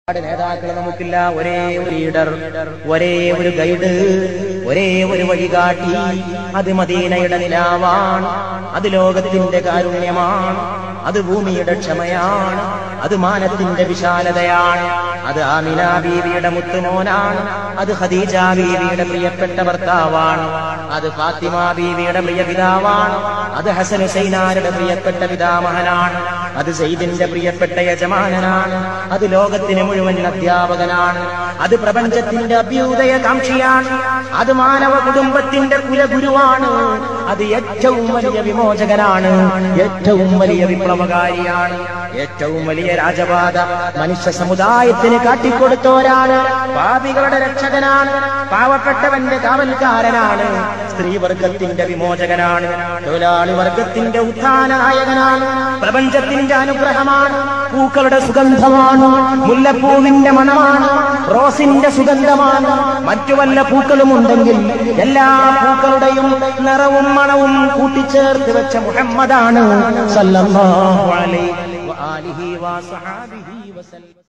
ഒരുപാട് നേതാക്കൾ നമുക്കില്ല ഒരേ ഒരു ലീഡർ ഒരേ ഒരു ഗൈഡ് ഒരേ ഒരു വഴികാട്ടി അത് മദീനയുടെ നിലാവാണ് അത് ലോകത്തിന്റെ കാരുണ്യമാണ് അത് ഭൂമിയുടെ ക്ഷമയാണ് അത് മാനത്തിന്റെ വിശാലതയാണ് അത് ആമിന ബീവിയുടെ മുത്തുമോനാണ് അത് ഖദീജ ബീവിയുടെ പ്രിയപ്പെട്ട ഭർത്താവാണ് അത് ഫാത്തിമ ബീവിയുടെ പ്രിയ പിതാവാണ് അത് ഹസൻ ഹുസൈനാരുടെ പ്രിയപ്പെട്ട പിതാമഹനാണ് അത് സെയ്ദിന്റെ പ്രിയപ്പെട്ട യജമാനനാണ് അത് ലോകത്തിന് മുഴുവൻ അധ്യാപകനാണ് അത് പ്രപഞ്ചത്തിന്റെ അഭ്യുദയ കാംക്ഷിയാണ് അത് മാനവ കുടുംബത്തിന്റെ കുലഗുരുവാണ് അത് ഏറ്റവും വലിയ വിമോചകനാണ് ഏറ്റവും വലിയ വിപ്ലവകാരിയാണ് ഏറ്റവും വലിയ രാജപാത മനുഷ്യ സമുദായത്തിന് കാട്ടിക്കൊടുത്തോരാണ് പാപികളുടെ രക്ഷകനാണ് പാവപ്പെട്ടവന്റെ കാവൽക്കാരനാണ് സ്ത്രീവർഗത്തിന്റെ വിമോചകനാണ് തൊഴിലാളി വർഗത്തിന്റെ ഉത്ഥാന നായകനാണ് പ്രപഞ്ചത്തിന്റെ അനുഗ്രഹമാണ് പൂക്കളുടെ സുഗന്ധമാണ് മുല്ലപ്പൂവിന്റെ മണമാണ് റോസിന്റെ സുഗന്ധമാണ് മറ്റു വല്ല പൂക്കളും ഉണ്ടെങ്കിൽ എല്ലാ പൂക്കളുടെയും നിറവും മണവും കൂട്ടിച്ചേർത്ത് വെച്ച മുഹമ്മദാണ് സല്ലല്ലാഹു അലൈഹി വആലിഹി വസഹാബിഹി വസല്ലം